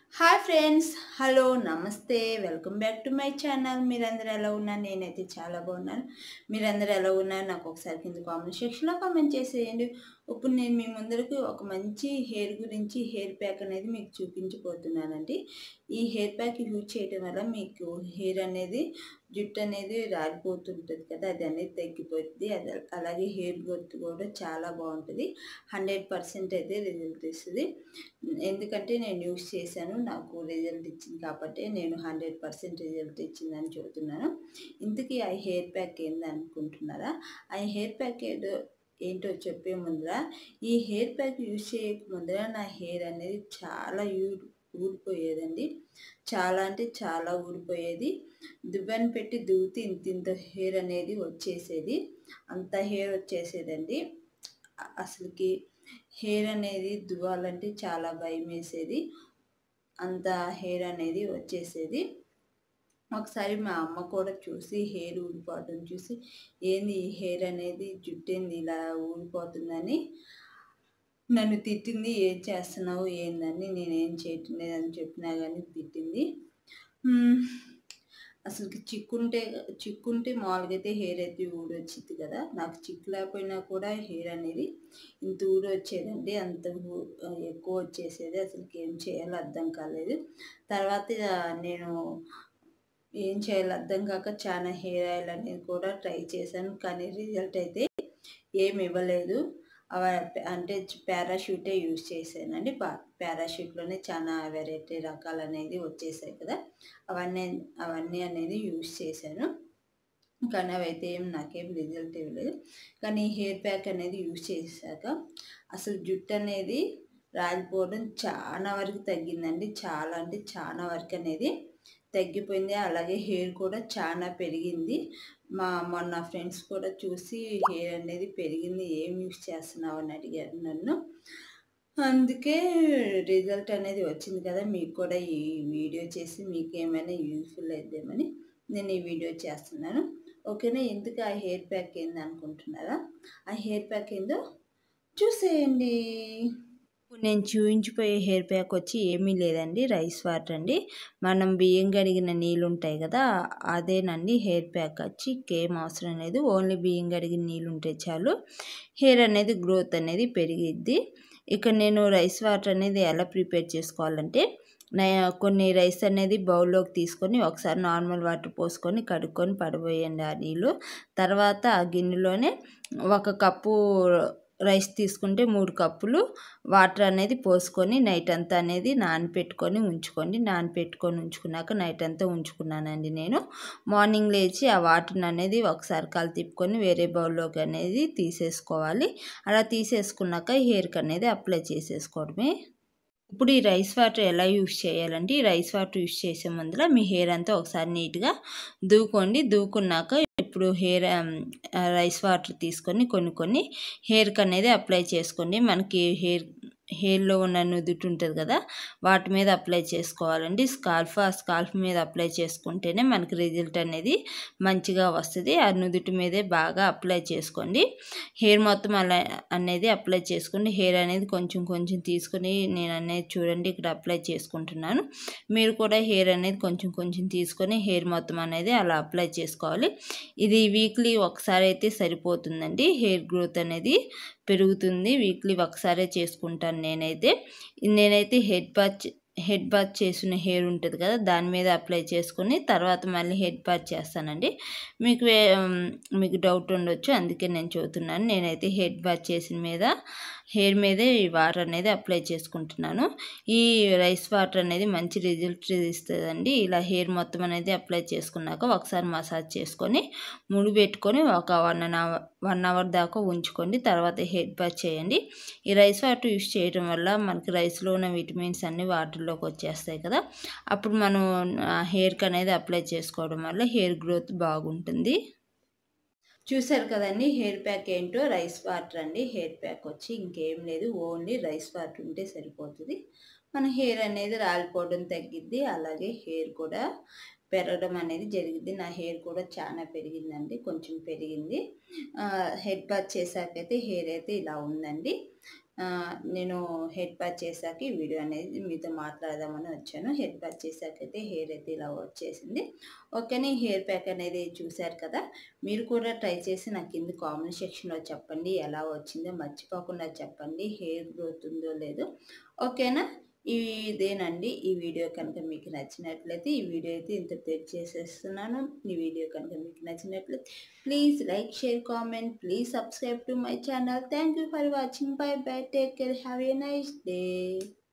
hi friends hello నమస్తే welcome back to my channel మీరందరూ ఎలా ఉన్నారు నేనైతే చాలా బాగున్నాను మీరందరూ ఎలా ఉన్నారు నాకు ఒకసారి కింద కామెంట్ సెక్షన్లో కామెంట్ చేసేయండి ఇప్పుడు నేను మీ ముందరకు ఒక మంచి హెయిర్ గురించి హెయిర్ ప్యాక్ అనేది మీకు చూపించబోతున్నానండి ఈ హెయిర్ ప్యాక్ యూజ్ చేయడం వల్ల మీకు హెయిర్ అనేది జుట్టు అనేది రాలిపోతుంటుంది కదా అది అనేది తగ్గిపోతుంది అది అలాగే హెయిర్ గ్రోత్ కూడా చాలా బాగుంటుంది హండ్రెడ్ పర్సెంట్ అయితే రిజల్ట్ ఇస్తుంది ఎందుకంటే నేను యూస్ చేశాను నాకు రిజల్ట్ ఇచ్చింది కాబట్టి నేను హండ్రెడ్ పర్సెంట్ రిజల్ట్ ఇచ్చిందని చెబుతున్నాను ఇంతకీ ఆ హెయిర్ ప్యాక్ ఏంది అనుకుంటున్నారా ఆ హెయిర్ ప్యాక్ ఏదో ఏంటో చెప్పే ముందర ఈ హెయిర్ ప్యాక్ యూజ్ చేయక ముందర నా హెయిర్ అనేది చాలా యూ ఊడిపోయేదండి చాలా అంటే చాలా ఊడిపోయేది దువ్వెన పెట్టి దువ్వుతూ ఇంత ఇంత హెయిర్ అనేది వచ్చేసేది అంత హెయిర్ వచ్చేసేదండి అసలుకి హెయిర్ అనేది దువ్వాలంటే చాలా భయం వేసేది అంత హెయిర్ అనేది వచ్చేసేది ఒకసారి మా అమ్మ కూడా చూసి హెయిర్ ఊడిపోవడం చూసి ఏంది ఈ హెయిర్ అనేది జుట్టు ఏంది ఇలా ఊడిపోతుందని నన్ను తిట్టింది ఏం చేస్తున్నావు ఏందని నేనేం చేయటం లేదని చెప్పినా కానీ తిట్టింది అసలుకి చిక్కుంటే చిక్కుంటే మామూలుగా అయితే హెయిర్ అయితే ఊడొచ్చింది కదా నాకు చిక్కు లేకపోయినా కూడా హెయిర్ అనేది ఇంత ఊడి వచ్చేదండి అంత ఎక్కువ వచ్చేసేది అసలుకి ఏం చేయాలో అర్థం కాలేదు తర్వాత నేను ఏం చేయాలో అర్థం కాక చాలా హెయిర్ ఆయిల్ అనేది కూడా ట్రై చేశాను కానీ రిజల్ట్ అయితే ఏమి ఇవ్వలేదు అవ అంటే పారాషూటే యూజ్ చేశానండి పారాషూట్లోనే చాలా వెరైటీ రకాలు అనేది వచ్చేసాయి కదా అవన్నీ అవన్నీ అనేది యూజ్ చేశాను కానీ అవైతే ఏం నాకేం రిజల్ట్ ఇవ్వలేదు కానీ హెయిర్ ప్యాక్ అనేది యూజ్ చేశాక అసలు జుట్టు అనేది రాలిపోవడం చాలా వరకు తగ్గిందండి చాలా అంటే చాలా వరకు అనేది తగ్గిపోయింది అలాగే హెయిర్ కూడా చాలా పెరిగింది మా మొన్న ఫ్రెండ్స్ కూడా చూసి హెయిర్ అనేది పెరిగింది ఏం యూస్ చేస్తున్నావు అని అడిగారు నన్ను అందుకే రిజల్ట్ అనేది వచ్చింది కదా మీకు కూడా ఈ వీడియో చేసి మీకు ఏమైనా యూస్ఫుల్ అయిద్దామని నేను ఈ వీడియో చేస్తున్నాను ఓకేనా ఎందుకు ఆ హెయిర్ ప్యాక్ ఏంది అనుకుంటున్నారా ఆ హెయిర్ ప్యాక్ ఏందో చూసేయండి ఇప్పుడు నేను చూయించిపోయే హెయిర్ ప్యాక్ వచ్చి ఏమీ లేదండి రైస్ వాటర్ అండి మనం బియ్యం కడిగిన నీళ్ళు ఉంటాయి కదా అదేనండి హెయిర్ ప్యాక్ వచ్చి ఏం అవసరం లేదు ఓన్లీ బియ్యం కడిగిన నీళ్ళు ఉంటే చాలు హెయిర్ అనేది గ్రోత్ అనేది పెరిగిద్ది ఇక నేను రైస్ వాటర్ అనేది ఎలా ప్రిపేర్ చేసుకోవాలంటే కొన్ని రైస్ అనేది బౌల్లోకి తీసుకొని ఒకసారి నార్మల్ వాటర్ పోసుకొని కడుక్కొని పడిపోయండి ఆ నీళ్ళు తర్వాత ఆ గిన్నెలోనే ఒక కప్పు రైస్ తీసుకుంటే మూడు కప్పులు వాటర్ అనేది పోసుకొని నైట్ అంతా అనేది నానపెట్టుకొని ఉంచుకోండి నానపెట్టుకొని ఉంచుకున్నాక నైట్ అంతా ఉంచుకున్నానండి నేను మార్నింగ్ లేచి ఆ వాటర్ అనేది ఒకసారి కలు తిప్పుకొని వేరే బౌల్లోకి అనేది తీసేసుకోవాలి అలా తీసేసుకున్నాక హెయిర్కి అనేది అప్లై చేసేసుకోవడమే ఇప్పుడు ఈ రైస్ వాటర్ ఎలా యూస్ చేయాలంటే ఈ రైస్ వాటర్ యూస్ చేసే ముందర మీ హెయిర్ అంతా ఒకసారి నీట్గా దూకోండి దూకున్నాక ఇప్పుడు హెయిర్ రైస్ వాటర్ తీసుకొని కొన్ని కొన్ని హెయిర్కి అనేది అప్లై చేసుకోండి మనకి హెయిర్ హెయిర్లో ఉన్న నుదుటి ఉంటుంది కదా వాటి మీద అప్లై చేసుకోవాలండి స్కాల్ఫ్ ఆ స్కాల్ఫ్ మీద అప్లై చేసుకుంటేనే మనకి రిజల్ట్ అనేది మంచిగా వస్తుంది ఆ నుదుటి మీదే బాగా అప్లై చేసుకోండి హెయిర్ మొత్తం అలా అనేది అప్లై చేసుకోండి హెయిర్ అనేది కొంచెం కొంచెం తీసుకొని నేను అనేది చూడండి ఇక్కడ అప్లై చేసుకుంటున్నాను మీరు కూడా హెయిర్ అనేది కొంచెం కొంచెం తీసుకొని హెయిర్ మొత్తం అనేది అలా అప్లై చేసుకోవాలి ఇది వీక్లీ ఒకసారి అయితే సరిపోతుందండి హెయిర్ గ్రోత్ అనేది పెరుగుతుంది వీక్లీ ఒకసారే చేసుకుంటాను నేనైతే నేనైతే హెడ్ బాత్ హెడ్ బాత్ చేసిన హెయిర్ ఉంటుంది కదా దాని మీద అప్లై చేసుకుని తర్వాత మళ్ళీ హెడ్ బాత్ చేస్తానండి మీకు మీకు డౌట్ ఉండొచ్చు అందుకే నేను చెబుతున్నాను నేనైతే హెడ్ బాత్ చేసిన మీద హెయిర్ మీదే ఈ వాటర్ అనేది అప్లై చేసుకుంటున్నాను ఈ రైస్ వాటర్ అనేది మంచి రిజల్ట్ ఇస్తుందండి ఇలా హెయిర్ మొత్తం అనేది అప్లై చేసుకున్నాక ఒకసారి మసాజ్ చేసుకొని ముడి పెట్టుకొని ఒక వన్ అవర్ వన్ అవర్ దాకా ఉంచుకోండి తర్వాత హెడ్ బాత్ చేయండి ఈ రైస్ వాటర్ యూస్ చేయడం వల్ల మనకి రైస్లో ఉన్న విటమిన్స్ అన్నీ వాటర్లోకి వచ్చేస్తాయి కదా అప్పుడు మనం హెయిర్కి అనేది అప్లై చేసుకోవడం వల్ల హెయిర్ గ్రోత్ బాగుంటుంది చూసారు కదండి హెయిర్ ప్యాక్ ఏంటో రైస్ వాటర్ అండి హెయిర్ ప్యాక్ వచ్చి ఇంకేం లేదు ఓన్లీ రైస్ వాటర్ ఉంటే సరిపోతుంది మన హెయిర్ అనేది రాలిపోవడం తగ్గిద్ది అలాగే హెయిర్ కూడా పెరగడం అనేది జరిగింది నా హెయిర్ కూడా చాలా పెరిగిందండి కొంచెం పెరిగింది హెడ్ బాత్ చేశాకైతే హెయిర్ అయితే ఇలా ఉందండి నేను హెడ్ ప్యాచ్ చేశాక ఈ వీడియో అనేది మీతో మాట్లాడదామని వచ్చాను హెడ్ ప్యాచ్ చేశాక అయితే హెయిర్ అయితే ఇలా వచ్చేసింది ఓకేనే హెయిర్ ప్యాక్ అనేది చూశారు కదా మీరు కూడా ట్రై చేసి నాకు కింద కామెంట్ సెక్షన్లో చెప్పండి ఎలా వచ్చిందో మర్చిపోకుండా చెప్పండి హెయిర్ గ్రోత్ ఉందో లేదో ఓకేనా ఇదేనండి ఈ వీడియో కనుక మీకు నచ్చినట్లయితే ఈ వీడియో అయితే ఇంత ప్లేట్ చేసేస్తున్నాను ఈ వీడియో కనుక మీకు నచ్చినట్లయితే please like share comment please subscribe to my channel thank you for watching bye bye take care have a nice day